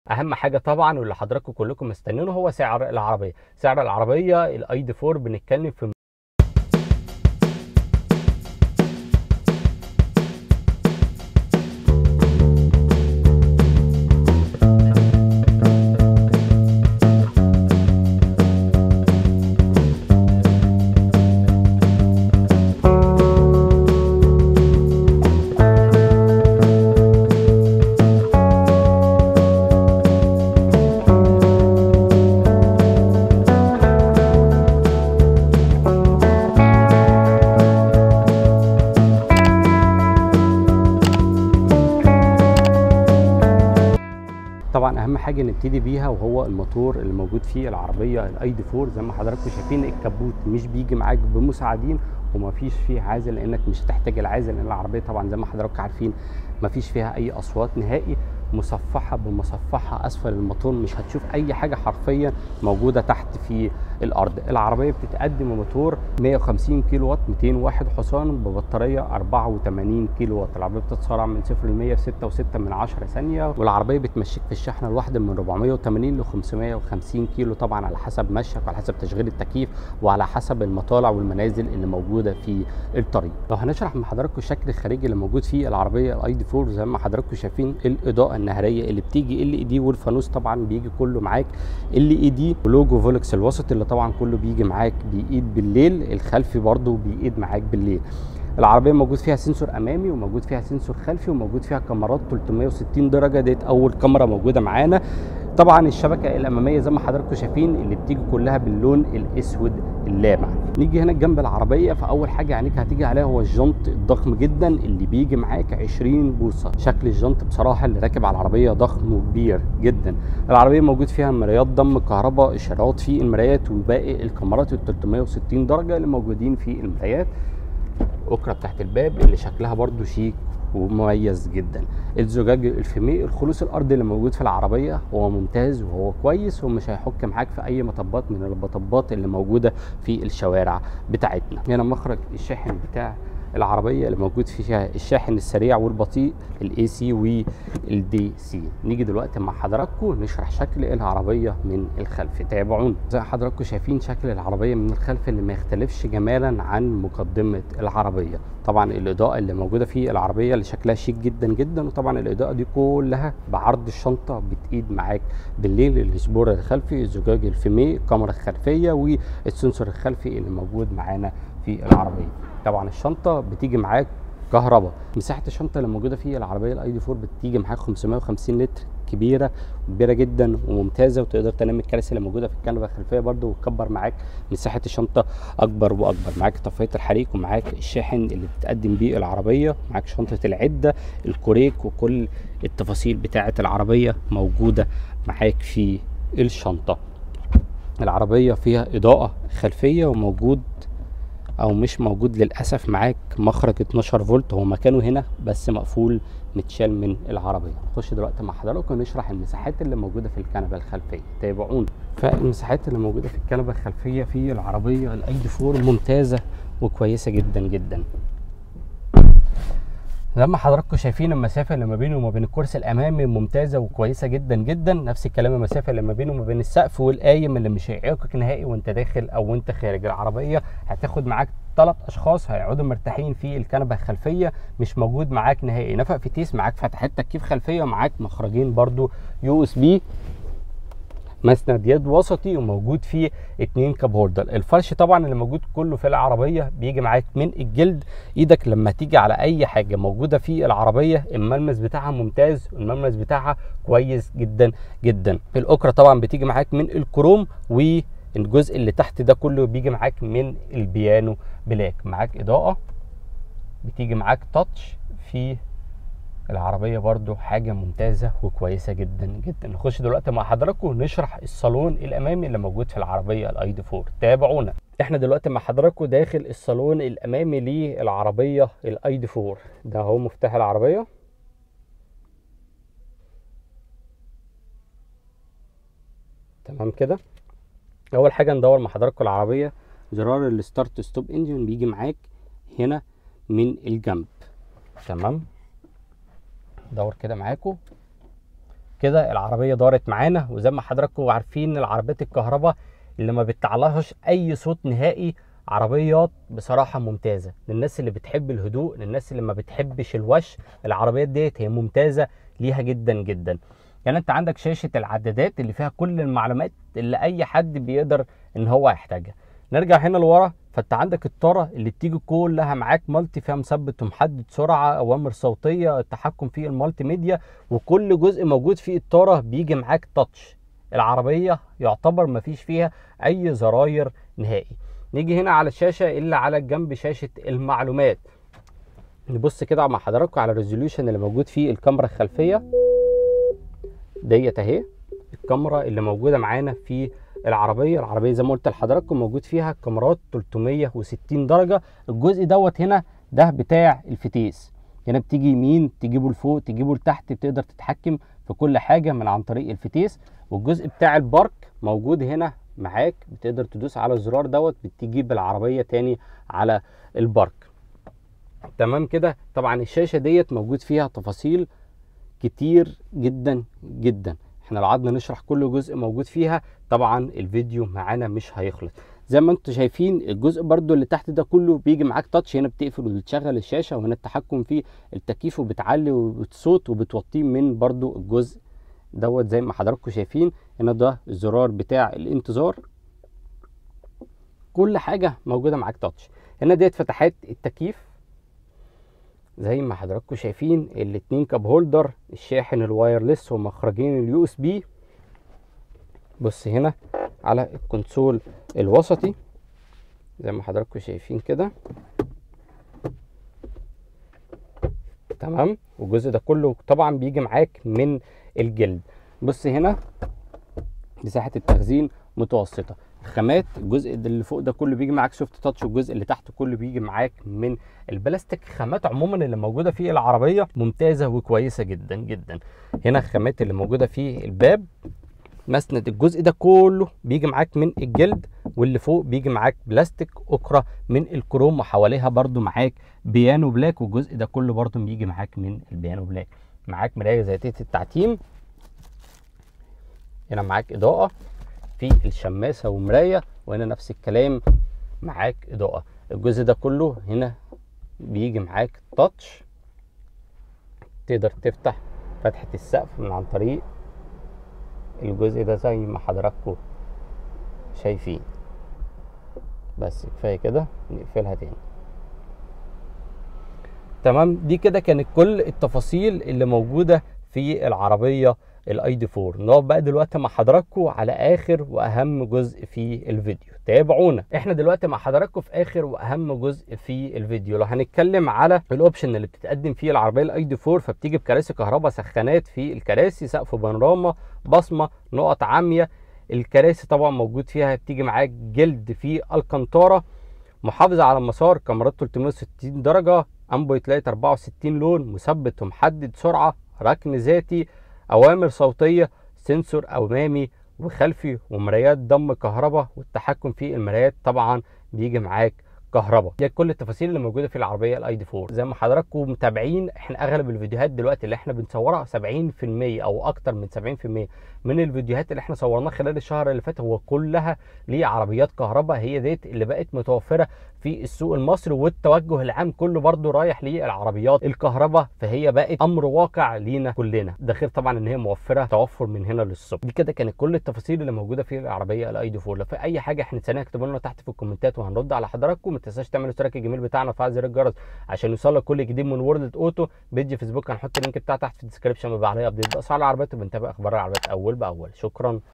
اهم حاجه طبعا واللي حضراتكم كلكم مستنينه هو سعر العربيه سعر العربيه الاي دي 4 بنتكلم في طبعا اهم حاجه نبتدي بيها وهو الموتور اللي موجود فيه العربيه الاي دي 4 زي ما حضراتكم شايفين الكبوت مش بيجي معاك بمساعدين ومفيش فيه عازل لانك مش هتحتاج العازل لان العربيه طبعا زي ما حضراتكم عارفين مفيش فيها اي اصوات نهائي مصفحه بمصفحه اسفل الموتور مش هتشوف اي حاجه حرفيا موجوده تحت في الارض العربيه بتتقدم بموتور 150 كيلو وات 201 حصان ببطاريه 84 كيلو وات العربيه بتتسارع من 0 ل 100 في 6.6 من 10 ثانيه والعربيه بتمشيك في الشحنه الواحده من 480 ل 550 كيلو طبعا على حسب مشيك وعلى حسب تشغيل التكييف وعلى حسب المطالع والمنازل اللي موجوده في الطريق لو هنشرح من حضراتكم الشكل الخارجي اللي موجود فيه العربيه الاي دي 4 زي ما حضراتكم شايفين الاضاءه النهاريه اللي بتيجي ال اي دي والفانوس طبعا بيجي كله معاك ال اي دي ولوجو فولكس الوسط اللي طبعا كله بيجي معاك بيقيد بالليل الخلفي برضو بيقيد معاك بالليل العربيه موجود فيها سنسور امامي وموجود فيها سنسور خلفي وموجود فيها كاميرات 360 درجه ديت اول كاميرا موجوده معانا طبعا الشبكه الاماميه زي ما حضراتكم شايفين اللي بتيجي كلها باللون الاسود اللامع نيجي هنا جنب العربيه فاول حاجه عينيك هتيجي عليها هو الجنط الضخم جدا اللي بيجي معاك 20 بوصه شكل الجنط بصراحه اللي راكب على العربيه ضخم وكبير جدا العربيه موجود فيها مرايات ضم كهرباء اشارات في المرايات وباقي الكاميرات ال 360 درجه اللي موجودين في المرايات اكره بتاعت الباب اللي شكلها برده شيك ومميز جدا الزجاج الفيمي الخلوص الارضي اللي موجود في العربيه هو ممتاز وهو كويس ومش هيحك معاك في اي مطبات من المطبات اللي موجوده في الشوارع بتاعتنا هنا مخرج الشاحن بتاع العربيه اللي موجود فيها الشاحن السريع والبطيء الاي سي والدي سي نيجي دلوقتي مع حضراتكم نشرح شكل العربيه من الخلف تابعونا زي حضراتكم شايفين شكل العربيه من الخلف اللي ما يختلفش جمالا عن مقدمه العربيه طبعا الاضاءه اللي موجوده في العربيه اللي شكلها شيك جدا جدا وطبعا الاضاءه دي كلها بعرض الشنطه بتقيد معاك بالليل السبور الخلفي الزجاج الفيمي الكاميرا الخلفيه والسنسور الخلفي اللي موجود معانا في العربيه طبعا الشنطه بتيجي معاك كهرباء مساحه الشنطه اللي موجوده في العربيه الاي دي 4 بتيجي معاك 550 لتر كبيره كبيره جدا وممتازه وتقدر تنام الكراسي اللي موجوده في الكنبه الخلفيه برده وتكبر معاك مساحه الشنطه اكبر واكبر معاك طفايه الحريق ومعاك الشاحن اللي بتقدم بيه العربيه معاك شنطه العده الكوريك وكل التفاصيل بتاعه العربيه موجوده معاك في الشنطه العربيه فيها اضاءه خلفيه وموجود او مش موجود للاسف معاك مخرج 12 فولت هو مكانه هنا بس مقفول متشال من العربيه نخش دلوقتي مع حضراتكم نشرح المساحات اللي موجوده في الكنبه الخلفيه تابعونا فالمساحات اللي موجوده في الكنبه الخلفيه في العربيه الاي دي 4 ممتازه وكويسه جدا جدا زي ما حضراتكم شايفين المسافه اللي ما بينه وما بين الكرسي الامامي ممتازه وكويسه جدا جدا نفس الكلام المسافه اللي ما بينه وما بين السقف والقايم اللي مش هيعيقك نهائي وانت داخل او وانت خارج العربيه هتاخد معاك ثلاث اشخاص هيقعدوا مرتاحين في الكنبه الخلفيه مش موجود معاك نهائي نفق فتيس معاك فتحات تكييف خلفيه ومعاك مخرجين برضو يو اس بي مسند يد وسطي وموجود فيه اتنين كاب هولدر الفرش طبعا اللي موجود كله في العربيه بيجي معاك من الجلد ايدك لما تيجي على اي حاجه موجوده في العربيه الملمس بتاعها ممتاز والملمس بتاعها كويس جدا جدا الاكره طبعا بتيجي معاك من الكروم والجزء اللي تحت ده كله بيجي معاك من البيانو بلاك معاك اضاءه بتيجي معاك تاتش في العربيه برضو حاجه ممتازه وكويسه جدا جدا نخش دلوقتي مع حضراتكم نشرح الصالون الامامي اللي موجود في العربيه الاي دي 4 تابعونا احنا دلوقتي مع حضراتكم داخل الصالون الامامي للعربيه الاي دي 4 ده هو مفتاح العربيه تمام كده اول حاجه ندور مع حضراتكم العربيه زرار الستارت ستوب انجن بيجي معاك هنا من الجنب تمام دور كده معاكم كده العربيه دارت معانا وزي ما حضراتكم عارفين العربيات الكهرباء اللي ما بتطلعلهاش اي صوت نهائي عربيات بصراحه ممتازه للناس اللي بتحب الهدوء للناس اللي ما بتحبش الوش العربيات ديت هي ممتازه ليها جدا جدا يعني انت عندك شاشه العدادات اللي فيها كل المعلومات اللي اي حد بيقدر ان هو يحتاجها نرجع هنا لورا فانت عندك الطاره اللي بتيجي كلها معاك مالتي فيها مثبت ومحدد سرعه اوامر صوتيه التحكم في المالتي ميديا وكل جزء موجود في الطاره بيجي معاك تاتش العربيه يعتبر ما فيش فيها اي زراير نهائي نيجي هنا على الشاشه اللي على جنب شاشه المعلومات نبص كده مع حضراتكم على الريزوليوشن اللي موجود فيه الكاميرا الخلفيه ديت اهي الكاميرا اللي موجوده معانا في العربيه العربيه زي ما قلت لحضراتكم موجود فيها كاميرات 360 درجه الجزء دوت هنا ده بتاع الفتيس هنا بتيجي يمين تجيبه لفوق تجيبه لتحت بتقدر تتحكم في كل حاجه من عن طريق الفتيس والجزء بتاع البارك موجود هنا معاك بتقدر تدوس على الزرار دوت بتجيب العربيه تاني على البارك تمام كده طبعا الشاشه ديت موجود فيها تفاصيل كتير جدا جدا احنا لو قعدنا نشرح كل جزء موجود فيها طبعا الفيديو معانا مش هيخلص زي ما انتم شايفين الجزء برضو اللي تحت ده كله بيجي معاك تاتش هنا بتقفل وبتشغل الشاشه وهنا التحكم في التكييف وبتعلي الصوت وبتوطيه من برضو الجزء دوت زي ما حضراتكم شايفين هنا ده الزرار بتاع الانتظار كل حاجه موجوده معاك تاتش هنا ديت فتحات التكييف زي ما حضراتكم شايفين الاتنين كاب هولدر الشاحن الوايرلس ومخرجين اليو اس بي بص هنا على الكونسول الوسطي زي ما حضراتكم شايفين كده تمام والجزء ده كله طبعا بيجي معاك من الجلد بص هنا مساحه التخزين متوسطه الخامات الجزء اللي فوق ده كله بيجي معاك سوفت تاتش والجزء اللي تحت كله بيجي معاك من البلاستيك خامات عموما اللي موجوده في العربيه ممتازه وكويسه جدا جدا هنا الخامات اللي موجوده في الباب مسند الجزء ده كله بيجي معاك من الجلد واللي فوق بيجي معاك بلاستيك اخرى من الكروم وحواليها برده معاك بيانو بلاك والجزء ده كله برده بيجي معاك من البيانو بلاك معاك مرايه ذاتيه التعتيم هنا معاك اضاءه في الشماسه ومرايه وهنا نفس الكلام معاك اضاءه الجزء ده كله هنا بيجي معاك تاتش تقدر تفتح فتحه السقف من عن طريق الجزء ده زي ما حضراتكم شايفين بس كفايه كده نقفلها تاني تمام دي كده كانت كل التفاصيل اللي موجوده في العربيه الاي دي 4 نقعد بقى دلوقتي مع حضراتكم على اخر واهم جزء في الفيديو تابعونا احنا دلوقتي مع حضراتكم في اخر واهم جزء في الفيديو لو هنتكلم على الاوبشن اللي بتتقدم فيه العربيه الاي دي 4 فبتيجي بكراسي كهرباء سخانات في الكراسي سقف بانوراما بصمه نقط عاميه الكراسي طبعا موجود فيها بتيجي معاك جلد في الكنتاره محافظه على المسار كاميرات 360 درجه امبويت لايت 64 لون مثبت ومحدد سرعه ركن ذاتي اوامر صوتيه سنسور امامي وخلفي ومرايات ضم كهرباء والتحكم في المرايات طبعا بيجي معاك كهرباء دي كل التفاصيل اللي موجوده في العربيه الاي دي 4 زي ما حضراتكم متابعين احنا اغلب الفيديوهات دلوقتي اللي احنا بنصورها 70% او اكتر من 70% من الفيديوهات اللي احنا صورناها خلال الشهر اللي فات هو كلها لعربيات كهرباء هي ديت اللي بقت متوفره في السوق المصري والتوجه العام كله برده رايح للعربيات الكهرباء فهي بقت امر واقع لينا كلنا ده غير طبعا ان هي موفره توفر من هنا للصبح دي كده كانت كل التفاصيل اللي موجوده في العربيه الاي دي 4 لو في اي حاجه احنا ثانيه اكتبوا لنا تحت في الكومنتات وهنرد على حضراتكم ما تنساش تعمل اشتراك الجميل بتاعنا وفعل زر الجرس عشان يوصلك كل جديد من وورلد اوتو بيج فيسبوك هنحط اللينك بتاعه تحت في الديسكربشن بيبقى عليه ابديت باسعار العربيات وبنتابع اخبار العربيات اول باول شكرا